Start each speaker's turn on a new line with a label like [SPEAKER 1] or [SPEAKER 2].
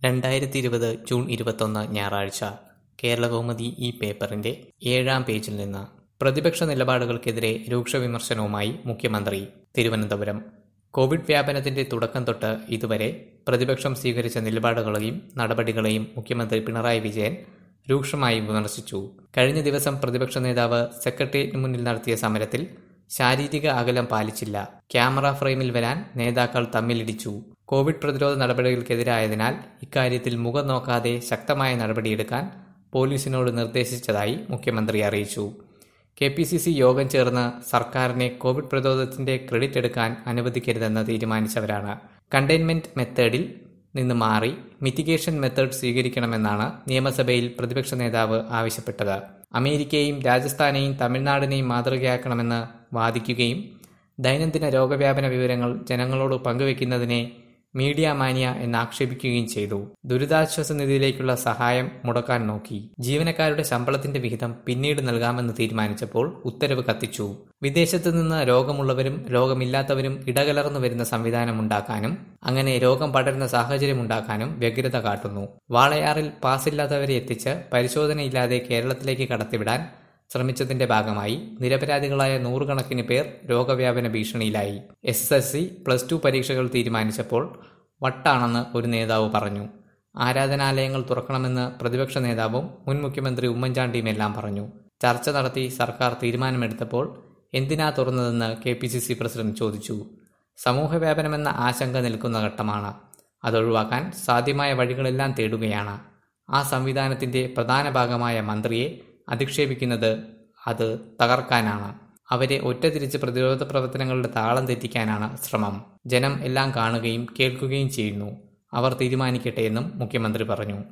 [SPEAKER 1] രണ്ടായിരത്തി ഇരുപത് ജൂൺ ഇരുപത്തൊന്ന് ഞായറാഴ്ച കേരളകൗമുദി ഈ പേപ്പറിന്റെ ഏഴാം പേജിൽ നിന്ന് പ്രതിപക്ഷ നിലപാടുകൾക്കെതിരെ രൂക്ഷ വിമർശനവുമായി മുഖ്യമന്ത്രി തിരുവനന്തപുരം കോവിഡ് വ്യാപനത്തിന്റെ തുടക്കം തൊട്ട് ഇതുവരെ പ്രതിപക്ഷം സ്വീകരിച്ച നിലപാടുകളെയും നടപടികളെയും മുഖ്യമന്ത്രി പിണറായി വിജയൻ രൂക്ഷമായി വിമർശിച്ചു കഴിഞ്ഞ ദിവസം പ്രതിപക്ഷ നേതാവ് സെക്രട്ടേറിയറ്റിന് മുന്നിൽ നടത്തിയ സമരത്തിൽ ശാരീരിക അകലം പാലിച്ചില്ല ക്യാമറ ഫ്രെയിമിൽ വരാൻ നേതാക്കൾ തമ്മിലിടിച്ചു കോവിഡ് പ്രതിരോധ നടപടികൾക്കെതിരായതിനാൽ ഇക്കാര്യത്തിൽ മുഖം നോക്കാതെ ശക്തമായ നടപടിയെടുക്കാൻ പോലീസിനോട് നിർദ്ദേശിച്ചതായി മുഖ്യമന്ത്രി അറിയിച്ചു കെ പി സി സി യോഗം ചേർന്ന് സർക്കാരിനെ കോവിഡ് പ്രതിരോധത്തിന്റെ ക്രെഡിറ്റ് എടുക്കാൻ അനുവദിക്കരുതെന്ന് തീരുമാനിച്ചവരാണ് കണ്ടെയ്ൻമെന്റ് മെത്തേഡിൽ നിന്ന് മാറി മിറ്റിഗേഷൻ മെത്തേഡ് സ്വീകരിക്കണമെന്നാണ് നിയമസഭയിൽ പ്രതിപക്ഷ നേതാവ് ആവശ്യപ്പെട്ടത് അമേരിക്കയെയും രാജസ്ഥാനെയും തമിഴ്നാടിനെയും മാതൃകയാക്കണമെന്ന് വാദിക്കുകയും ദൈനംദിന രോഗവ്യാപന വിവരങ്ങൾ ജനങ്ങളോട് പങ്കുവെക്കുന്നതിനെ മീഡിയ മാനിയ എന്ന് ആക്ഷേപിക്കുകയും ചെയ്തു ദുരിതാശ്വാസ നിധിയിലേക്കുള്ള സഹായം മുടക്കാൻ നോക്കി ജീവനക്കാരുടെ ശമ്പളത്തിന്റെ വിഹിതം പിന്നീട് നൽകാമെന്ന് തീരുമാനിച്ചപ്പോൾ ഉത്തരവ് കത്തിച്ചു വിദേശത്തു നിന്ന് രോഗമുള്ളവരും രോഗമില്ലാത്തവരും ഇടകലർന്നു വരുന്ന സംവിധാനം ഉണ്ടാക്കാനും അങ്ങനെ രോഗം പടരുന്ന സാഹചര്യം ഉണ്ടാക്കാനും വ്യഗ്രത കാട്ടുന്നു വാളയാറിൽ പാസില്ലാത്തവരെ എത്തിച്ച് പരിശോധനയില്ലാതെ കേരളത്തിലേക്ക് കടത്തിവിടാൻ ശ്രമിച്ചതിന്റെ ഭാഗമായി നിരപരാധികളായ നൂറുകണക്കിന് പേർ രോഗവ്യാപന ഭീഷണിയിലായി S S L C plus two പരീക്ഷകൾ തീരുമാനിച്ചപ്പോൾ വട്ടാണെന്ന് ഒരു നേതാവ് പറഞ്ഞു ആരാധനാലയങ്ങൾ തുറക്കണമെന്ന് പ്രതിപക്ഷ നേതാവും മുൻ മുഖ്യമന്ത്രി ഉമ്മൻചാണ്ടിയും എല്ലാം പറഞ്ഞു ചർച്ച നടത്തി സർക്കാർ തീരുമാനമെടുത്തപ്പോൾ എന്തിനാ തുറന്നതെന്ന് K P C C president ചോദിച്ചു സമൂഹവ്യാപനമെന്ന ആശങ്ക നിൽക്കുന്ന ഘട്ടമാണ് അതൊഴിവാക്കാൻ സാധ്യമായ വഴികളെല്ലാം തേടുകയാണ് ആ സംവിധാനത്തിന്റെ പ്രധാന ഭാഗമായ മന്ത്രിയെ അധിക്ഷേപിക്കുന്നത് അത് തകർക്കാനാണ് അവരെ ഒറ്റതിരിച്ച് പ്രതിരോധ പ്രവർത്തനങ്ങളുടെ താളം തെറ്റിക്കാനാണ് ശ്രമം ജനം എല്ലാം കാണുകയും കേൾക്കുകയും ചെയ്യുന്നു അവർ തീരുമാനിക്കട്ടെ എന്നും മുഖ്യമന്ത്രി പറഞ്ഞു